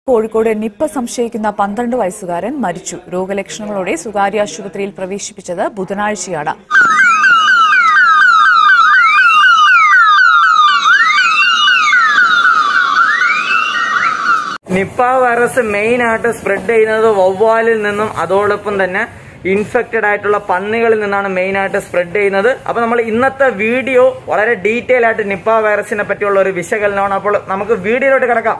Kozhikode Nipah സംശയിക്കുന്ന പന്ത്രണ്ട് വയസ്സുകാരൻ മരിച്ചു രോഗലക്ഷണങ്ങളോടെ സ്വകാര്യ ആശുപത്രിയിൽ പ്രവേശിപ്പിച്ചത് ബുധനാഴ്ചയാണ് നിപ്പ വൈറസ് മെയിൻ ആയിട്ട് സ്പ്രെഡ് ചെയ്യുന്നത് വവ്വാലിൽ നിന്നും അതോടൊപ്പം തന്നെ ഇൻഫെക്റ്റഡ് ആയിട്ടുള്ള പന്നികളിൽ നിന്നാണ് മെയിൻ ആയിട്ട് സ്പ്രെഡ് ചെയ്യുന്നത് അപ്പൊ നമ്മൾ ഇന്നത്തെ വീഡിയോ വളരെ ഡീറ്റെയിൽ ആയിട്ട് നിപ്പ വൈറസിനെ പറ്റിയുള്ള ഒരു വിശകലനമാണ് അപ്പോൾ നമുക്ക് വീഡിയോയിലോട്ട് കിടക്കാം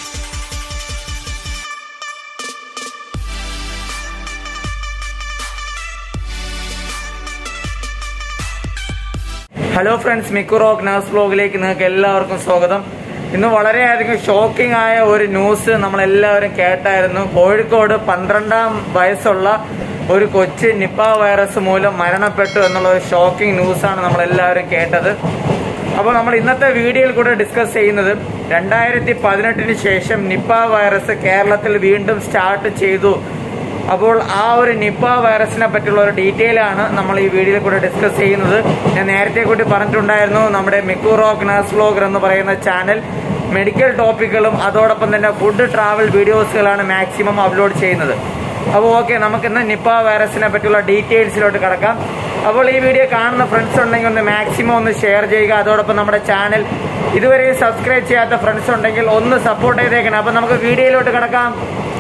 ഹലോ ഫ്രണ്ട്സ് മിക്കുറോക്ക് നഴ്സ് ബ്ലോഗിലേക്ക് നിങ്ങൾക്ക് എല്ലാവർക്കും സ്വാഗതം ഇന്ന് വളരെയധികം ഷോക്കിംഗ് ആയ ഒരു ന്യൂസ് നമ്മൾ എല്ലാവരും കേട്ടായിരുന്നു കോഴിക്കോട് പന്ത്രണ്ടാം വയസ്സുള്ള ഒരു കൊച്ച് നിപ്പ വൈറസ് മൂലം മരണപ്പെട്ടു എന്നുള്ള ഒരു ഷോക്കിംഗ് ന്യൂസാണ് നമ്മൾ എല്ലാവരും കേട്ടത് അപ്പോൾ നമ്മൾ ഇന്നത്തെ വീഡിയോയിൽ കൂടെ ഡിസ്കസ് ചെയ്യുന്നത് രണ്ടായിരത്തി പതിനെട്ടിന് ശേഷം നിപ്പ വൈറസ് കേരളത്തിൽ വീണ്ടും സ്റ്റാർട്ട് ചെയ്തു അപ്പോൾ ആ ഒരു നിപ്പ വൈറസിനെ പറ്റിയുള്ള ഒരു ഡീറ്റെയിൽ ആണ് നമ്മൾ ഈ വീഡിയോയിൽ കൂടെ ഡിസ്കസ് ചെയ്യുന്നത് ഞാൻ നേരത്തെ കൂടി പറഞ്ഞിട്ടുണ്ടായിരുന്നു നമ്മുടെ മിക്കുറോക്ക് നഴ്സ് വ്ലോഗർ എന്ന് പറയുന്ന ചാനൽ മെഡിക്കൽ ടോപ്പിക്കുകളും അതോടൊപ്പം തന്നെ ഫുഡ് ട്രാവൽ വീഡിയോസുകളാണ് മാക്സിമം അപ്ലോഡ് ചെയ്യുന്നത് അപ്പോൾ ഓക്കെ നമുക്കിന്ന് നിപ്പ വൈറസിനെ പറ്റിയുള്ള ഡീറ്റെയിൽസിലോട്ട് കിടക്കാം അപ്പോൾ ഈ വീഡിയോ കാണുന്ന ഫ്രണ്ട്സ് ഉണ്ടെങ്കിൽ ഒന്ന് മാക്സിമം ഒന്ന് ഷെയർ ചെയ്യുക അതോടൊപ്പം നമ്മുടെ ചാനൽ ഇതുവരെ സബ്സ്ക്രൈബ് ചെയ്യാത്ത ഫ്രണ്ട്സ് ഉണ്ടെങ്കിൽ ഒന്ന് സപ്പോർട്ട് ചെയ്തേക്കണം അപ്പോൾ നമുക്ക് വീഡിയോയിലോട്ട് കിടക്കാം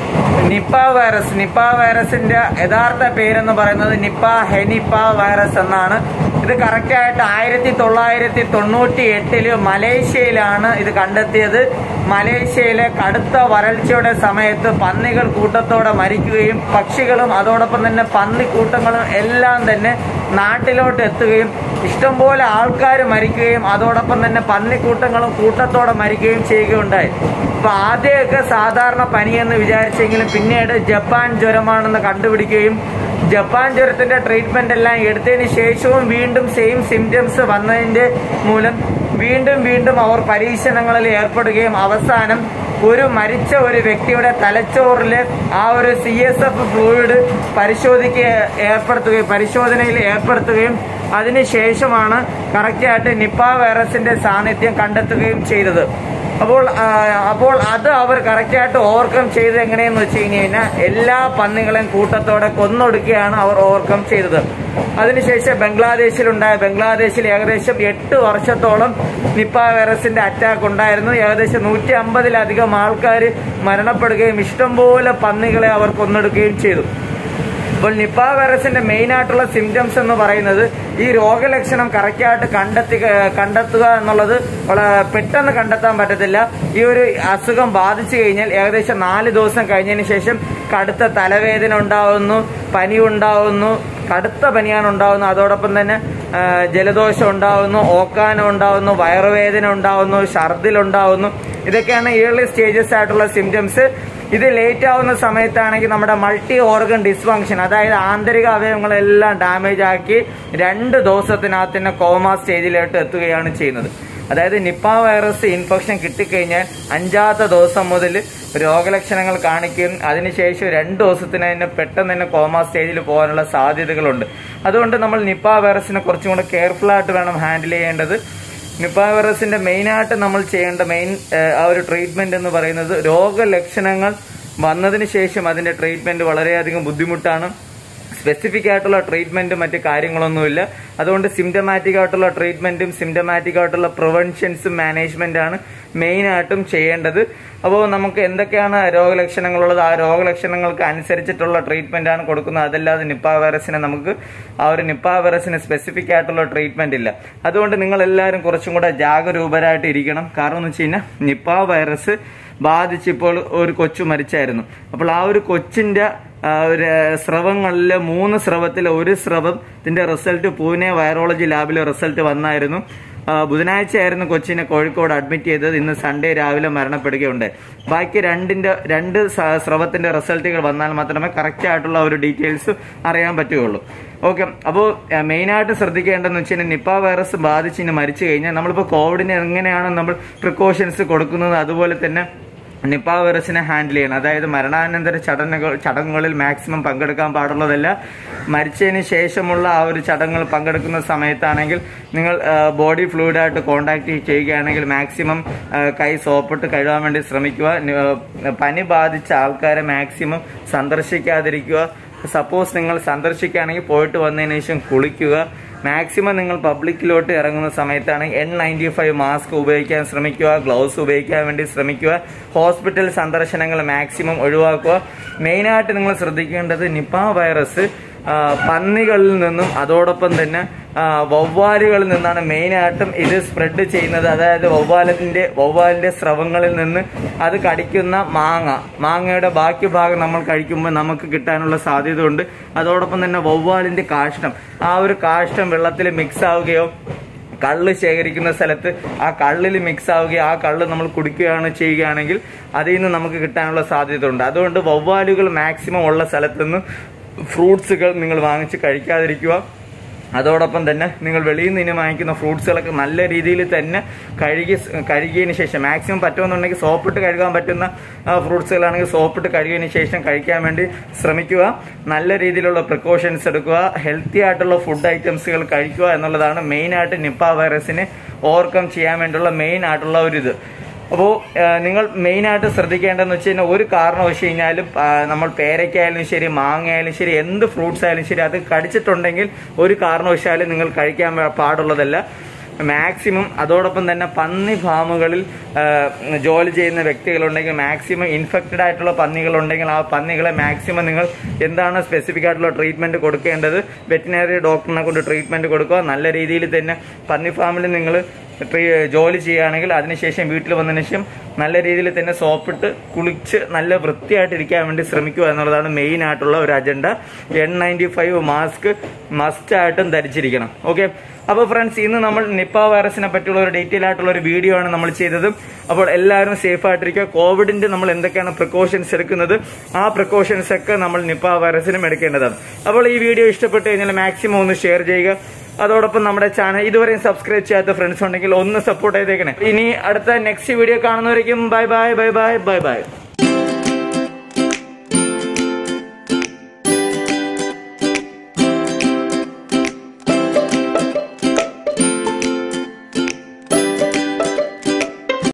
നിപ്പ വൈറസ് നിപ്പ വൈറസിന്റെ യഥാർത്ഥ പേരെന്ന് പറയുന്നത് നിപ്പ ഹെനിപ്പ വൈറസ് എന്നാണ് ഇത് കറക്റ്റ് ആയിട്ട് ആയിരത്തി തൊള്ളായിരത്തി തൊണ്ണൂറ്റി എട്ടില് മലേഷ്യയിലാണ് ഇത് കണ്ടെത്തിയത് മലേഷ്യയിലെ കടുത്ത വരൾച്ചയുടെ സമയത്ത് പന്നികൾ കൂട്ടത്തോടെ മരിക്കുകയും പക്ഷികളും അതോടൊപ്പം തന്നെ പന്നിക്കൂട്ടങ്ങളും എല്ലാം തന്നെ നാട്ടിലോട്ട് എത്തുകയും ഇഷ്ടംപോലെ ആൾക്കാർ മരിക്കുകയും അതോടൊപ്പം തന്നെ പന്നിക്കൂട്ടങ്ങളും കൂട്ടത്തോടെ മരിക്കുകയും ചെയ്യുകയുണ്ടായി അപ്പൊ ആദ്യമൊക്കെ സാധാരണ പനിയെന്ന് വിചാരിച്ചെങ്കിലും പിന്നീട് ജപ്പാൻ ജ്വരമാണെന്ന് കണ്ടുപിടിക്കുകയും ജപ്പാൻ ജ്വരത്തിന്റെ ട്രീറ്റ്മെന്റ് എല്ലാം എടുത്തതിന് ശേഷവും വീണ്ടും സെയിം സിംറ്റംസ് വന്നതിന്റെ മൂലം വീണ്ടും വീണ്ടും അവർ പരീക്ഷണങ്ങളിൽ ഏർപ്പെടുകയും അവസാനം ഒരു മരിച്ച ഒരു വ്യക്തിയുടെ തലച്ചോറിൽ ആ ഒരു സി എസ് എഫ് ഫ്ലൂയിഡ് പരിശോധിക്കുക ഏർപ്പെടുത്തുകയും പരിശോധനയിൽ ഏർപ്പെടുത്തുകയും അതിനുശേഷമാണ് കറക്റ്റായിട്ട് നിപ്പ വൈറസിന്റെ സാന്നിധ്യം കണ്ടെത്തുകയും ചെയ്തത് അപ്പോൾ ആ, അപ്പോൾ അത് അവർ കറക്റ്റായിട്ട് ഓവർകം ചെയ്തത് എങ്ങനെയെന്ന് വെച്ച് കഴിഞ്ഞ് കഴിഞ്ഞാൽ എല്ലാ പന്നികളെയും കൂട്ടത്തോടെ കൊന്നൊടുക്കുകയാണ് അവർ ഓവർകം ചെയ്തത് അതിനുശേഷം ബംഗ്ലാദേശിലുണ്ടായ ബംഗ്ലാദേശിൽ ഏകദേശം എട്ട് വർഷത്തോളം നിപ്പ വൈറസിന്റെ അറ്റാക്ക് ഉണ്ടായിരുന്നു ഏകദേശം നൂറ്റി അമ്പതിലധികം ആൾക്കാർ മരണപ്പെടുകയും ഇഷ്ടംപോലെ പന്നികളെ അവർ കൊന്നൊടുക്കുകയും ചെയ്തു അപ്പോൾ നിപ്പ വൈറസിന്റെ മെയിൻ ആയിട്ടുള്ള സിംറ്റംസ് എന്ന് പറയുന്നത് ഈ രോഗലക്ഷണം കറക്റ്റായിട്ട് കണ്ടെത്തി കണ്ടെത്തുക എന്നുള്ളത് വള- പെട്ടെന്ന് കണ്ടെത്താൻ പറ്റത്തില്ല ഈ ഒരു അസുഖം ബാധിച്ചു കഴിഞ്ഞാൽ ഏകദേശം നാല് ദിവസം കഴിഞ്ഞതിന് ശേഷം കടുത്ത തലവേദന ഉണ്ടാവുന്നു പനി ഉണ്ടാവുന്നു കടുത്ത പനിയാണ് ഉണ്ടാവുന്നത് അതോടൊപ്പം തന്നെ ആ, ജലദോഷം ഉണ്ടാവുന്നു ഓക്കാനം ഉണ്ടാവുന്നു വയറുവേദന ഉണ്ടാവുന്നു ഛർദിൽ ഉണ്ടാവുന്നു ഇതൊക്കെയാണ് ഏർലി സ്റ്റേജസ് ആയിട്ടുള്ള സിംറ്റംസ് ഇത് ലേറ്റ് ആവുന്ന സമയത്താണെങ്കിൽ നമ്മുടെ മൾട്ടി ഓർഗൻ ഡിസ്ഫങ്ഷൻ അതായത് ആന്തരിക അവയവങ്ങളെല്ലാം ഡാമേജ് ആക്കി രണ്ട് ദിവസത്തിനകത്ത് തന്നെ കോമ സ്റ്റേജിലോട്ട് എത്തുകയാണ് ചെയ്യുന്നത് അതായത് നിപ്പ വൈറസ് ഇൻഫെക്ഷൻ കിട്ടിക്കഴിഞ്ഞാൽ അഞ്ചാമത്തെ ദിവസം മുതൽ രോഗലക്ഷണങ്ങൾ കാണിക്കും അതിനുശേഷം രണ്ട് ദിവസത്തിന് തന്നെ പെട്ടെന്ന് തന്നെ കോമ സ്റ്റേജിൽ പോകാനുള്ള സാധ്യതകളുണ്ട് അതുകൊണ്ട് നമ്മൾ നിപ്പ വൈറസിനെ കുറച്ചും കൂടെ കെയർഫുൾ ആയിട്ട് വേണം ഹാൻഡിൽ ചെയ്യേണ്ടത് നിപ്പ വൈറസിന്റെ മെയിൻ ആയിട്ട് നമ്മൾ ചെയ്യേണ്ട മെയിൻ ആ ഒരു ട്രീറ്റ്മെന്റ് എന്ന് പറയുന്നത് രോഗലക്ഷണങ്ങൾ വന്നതിന് ശേഷം അതിന്റെ ട്രീറ്റ്മെന്റ് വളരെയധികം ബുദ്ധിമുട്ടാണ് സ്പെസിഫിക് ആയിട്ടുള്ള ട്രീറ്റ്മെന്റും മറ്റു കാര്യങ്ങളൊന്നുമില്ല അതുകൊണ്ട് സിംറ്റമാറ്റിക് ആയിട്ടുള്ള ട്രീറ്റ്മെന്റും സിംറ്റമാറ്റിക് ആയിട്ടുള്ള പ്രിവെൻഷൻസും മാനേജ്മെന്റാണ് മെയിൻ ആയിട്ടും ചെയ്യേണ്ടത് അപ്പോൾ നമുക്ക് എന്തൊക്കെയാണ് രോഗലക്ഷണങ്ങളുള്ളത് ആ രോഗലക്ഷണങ്ങൾക്ക് അനുസരിച്ചിട്ടുള്ള ട്രീറ്റ്മെന്റ് ആണ് കൊടുക്കുന്നത് അതല്ലാതെ നിപ്പ വൈറസിനെ നമുക്ക് ആ ഒരു നിപ്പ വൈറസിന് സ്പെസിഫിക് ആയിട്ടുള്ള ട്രീറ്റ്മെന്റ് ഇല്ല അതുകൊണ്ട് നിങ്ങൾ എല്ലാവരും കുറച്ചും കൂടെ ജാഗരൂപരായിട്ട് ഇരിക്കണം കാരണം എന്ന് വെച്ച് കഴിഞ്ഞാൽ നിപ്പ വൈറസ് ബാധിച്ചിപ്പോൾ ഒരു കൊച്ചു മരിച്ചായിരുന്നു അപ്പോൾ ആ ഒരു കൊച്ചിന്റെ ആ, ഒരു സ്രവങ്ങളിൽ മൂന്ന് സ്രവത്തിൽ ഒരു സ്രവത്തിന്റെ റിസൾട്ട് പൂനെ വൈറോളജി ലാബിലെ റിസൾട്ട് വന്നായിരുന്നു ആ, ബുധനാഴ്ചയായിരുന്നു കൊച്ചിനെ കോഴിക്കോട് അഡ്മിറ്റ് ചെയ്തത് ഇന്ന് സൺഡേ രാവിലെ മരണപ്പെടുകയുണ്ടായി ബാക്കി രണ്ടിന്റെ രണ്ട് സ- സ്രവത്തിന്റെ റിസൾട്ടുകൾ വന്നാൽ മാത്രമേ കറക്റ്റ് ആയിട്ടുള്ള ഒരു ഡീറ്റെയിൽസ് അറിയാൻ പറ്റുകയുള്ളൂ ഓക്കെ അപ്പോൾ മെയിനായിട്ട് ശ്രദ്ധിക്കേണ്ടതെന്ന് വെച്ച് കഴിഞ്ഞാൽ നിപ്പ വൈറസ് ബാധിച്ച് ഇനി മരിച്ചു കഴിഞ്ഞാൽ നമ്മളിപ്പോൾ കോവിഡിന് എങ്ങനെയാണ് നമ്മൾ പ്രിക്കോഷൻസ് കൊടുക്കുന്നത് അതുപോലെ തന്നെ നിപ്പ വൈറസിനെ ഹാൻഡിൽ ചെയ്യണം അതായത് മരണാനന്തര ചടങ്ങുകൾ ചടങ്ങുകളിൽ മാക്സിമം പങ്കെടുക്കാൻ പാടുള്ളതല്ല മരിച്ചതിന് ശേഷമുള്ള ആ ഒരു ചടങ്ങുകൾ പങ്കെടുക്കുന്ന സമയത്താണെങ്കിൽ നിങ്ങൾ ബോഡി ഫ്ലൂയിഡായിട്ട് കോണ്ടാക്ട് ചെയ്യുകയാണെങ്കിൽ മാക്സിമം കൈ സോപ്പിട്ട് കഴുകാൻ വേണ്ടി ശ്രമിക്കുക നി- ആ, പനി ബാധിച്ച ആൾക്കാരെ മാക്സിമം സന്ദർശിക്കാതിരിക്കുക സപ്പോസ് നിങ്ങൾ സന്ദർശിക്കുകയാണെങ്കിൽ പോയിട്ട് വന്നതിന് ശേഷം കുളിക്കുക മാക്സിമം നിങ്ങൾ പബ്ലിക്കിലോട്ട് ഇറങ്ങുന്ന സമയത്താണ് എൻ നയൻറ്റി ഫൈവ് മാസ്ക് ഉപയോഗിക്കാൻ ശ്രമിക്കുക ഗ്ലൗസ് ഉപയോഗിക്കാൻ വേണ്ടി ശ്രമിക്കുക ഹോസ്പിറ്റൽ സന്ദർശനങ്ങൾ മാക്സിമം ഒഴിവാക്കുക മെയിനായിട്ട് നിങ്ങൾ ശ്രദ്ധിക്കേണ്ടത് നിപ്പ വൈറസ് ആ, പന്നികളിൽ നിന്നും അതോടൊപ്പം തന്നെ ആ, വവ്വാലുകളിൽ നിന്നാണ് മെയിനായിട്ടും ഇത് സ്പ്രെഡ് ചെയ്യുന്നത് അതായത് വവ്വാലിന്റെ വവ്വാലിന്റെ സ്രവങ്ങളിൽ നിന്ന് അത് കടിക്കുന്ന മാങ്ങ മാങ്ങയുടെ ബാക്കി ഭാഗം നമ്മൾ കഴിക്കുമ്പോൾ നമുക്ക് കിട്ടാനുള്ള സാധ്യത ഉണ്ട് അതോടൊപ്പം തന്നെ വവ്വാലിന്റെ കാഷ്ടം ആ ഒരു കാഷ്ടം വെള്ളത്തിൽ മിക്സ് ആവുകയോ കള്ള് ശേഖരിക്കുന്ന സ്ഥലത്ത് ആ കള്ളിൽ മിക്സ് ആവുകയും ആ കള്ള് നമ്മൾ കുടിക്കുകയാണ് ചെയ്യുകയാണെങ്കിൽ അതിൽ നിന്ന് നമുക്ക് കിട്ടാനുള്ള സാധ്യത ഉണ്ട് അതുകൊണ്ട് വവ്വാലുകൾ മാക്സിമം ഉള്ള സ്ഥലത്ത് നിന്ന് ഫ്രൂട്ട്സുകൾ നിങ്ങൾ വാങ്ങിച്ച് കഴിക്കാതിരിക്കുക അതോടൊപ്പം തന്നെ നിങ്ങൾ വെളിയിൽ നിന്ന് ഇനി വാങ്ങിക്കുന്ന ഫ്രൂട്ട്സുകളൊക്കെ നല്ല രീതിയിൽ തന്നെ കഴുകി കഴുകിയതിന് ശേഷം മാക്സിമം പറ്റുമെന്നുണ്ടെങ്കിൽ സോപ്പിട്ട് കഴുകാൻ പറ്റുന്ന ഫ്രൂട്ട്സുകളാണെങ്കിൽ സോപ്പിട്ട് കഴുകിയതിന് ശേഷം കഴിക്കാൻ വേണ്ടി ശ്രമിക്കുക നല്ല രീതിയിലുള്ള പ്രിക്കോഷൻസ് എടുക്കുക ഹെൽത്തി ആയിട്ടുള്ള ഫുഡ് ഐറ്റംസുകൾ കഴിക്കുക എന്നുള്ളതാണ് മെയിനായിട്ട് നിപ്പ വൈറസിനെ ഓവർകം ചെയ്യാൻ വേണ്ടിയുള്ള മെയിൻ ആയിട്ടുള്ള ഒരു ഇത് അപ്പോൾ നിങ്ങൾ മെയിനായിട്ട് ശ്രദ്ധിക്കേണ്ടതെന്ന് വെച്ച് കഴിഞ്ഞാൽ ഒരു കാരണം വെച്ച് കഴിഞ്ഞാലും ആ, നമ്മൾ പേരയ്ക്കായാലും ശരി മാങ്ങയായാലും ശരി എന്ത് ഫ്രൂട്ട്സ് ആയാലും ശരി അത് കടിച്ചിട്ടുണ്ടെങ്കിൽ ഒരു കാരണവശാലും നിങ്ങൾ കഴിക്കാൻ പാ- പാടുള്ളതല്ല മാക്സിമം അതോടൊപ്പം തന്നെ പന്നി ഫാമുകളിൽ ആ, ജോലി ചെയ്യുന്ന വ്യക്തികളുണ്ടെങ്കിൽ മാക്സിമം ഇൻഫെക്റ്റഡ് ആയിട്ടുള്ള പന്നികളുണ്ടെങ്കിൽ ആ പന്നികളെ മാക്സിമം നിങ്ങൾ എന്താണ് സ്പെസിഫിക് ആയിട്ടുള്ള ട്രീറ്റ്മെന്റ് കൊടുക്കേണ്ടത് വെറ്റിനറി ഡോക്ടറിനെ കൊണ്ട് ട്രീറ്റ്മെന്റ് കൊടുക്കുക നല്ല രീതിയിൽ തന്നെ പന്നി ഫാമിൽ നിങ്ങൾ ജോലി ചെയ്യുകയാണെങ്കിൽ അതിനുശേഷം വീട്ടിൽ വന്നതിന് ശേഷം നല്ല രീതിയിൽ തന്നെ സോപ്പിട്ട് കുളിച്ച് നല്ല വൃത്തിയായിട്ടിരിക്കാൻ വേണ്ടി ശ്രമിക്കുക എന്നുള്ളതാണ് മെയിൻ ആയിട്ടുള്ള ഒരു agenda N ninety five mask must ആയിട്ടും ധരിച്ചിരിക്കണം ഓക്കെ അപ്പോൾ ഫ്രണ്ട്സ് ഇന്ന് നമ്മൾ നിപ്പ വൈറസിനെ പറ്റിയുള്ള ഒരു ഡീറ്റെയിൽ ആയിട്ടുള്ള ഒരു വീഡിയോ ആണ് നമ്മൾ ചെയ്തത് അപ്പോൾ എല്ലാവരും സേഫ് ആയിട്ടിരിക്കുക കോവിഡിന്റെ നമ്മൾ എന്തൊക്കെയാണ് പ്രിക്കോഷൻസ് എടുക്കുന്നത് ആ പ്രിക്കോഷൻസ് ഒക്കെ നമ്മൾ നിപ്പ വൈറസിനും എടുക്കേണ്ടതാണ് അപ്പോൾ ഈ വീഡിയോ ഇഷ്ടപ്പെട്ട് കഴിഞ്ഞാൽ മാക്സിമം ഒന്ന് ഷെയർ ചെയ്യുക അതോടൊപ്പം നമ്മുടെ ചാനൽ ഇതുവരെയും സബ്സ്ക്രൈബ് ചെയ്യാത്ത ഫ്രണ്ട്സ് ഉണ്ടെങ്കിൽ ഒന്ന് സപ്പോർട്ട് ചെയ്തേക്കണേ ഇനി അടുത്ത നെക്സ്റ്റ് വീഡിയോ കാണുന്നവരേക്കും bye bye bye bye bye by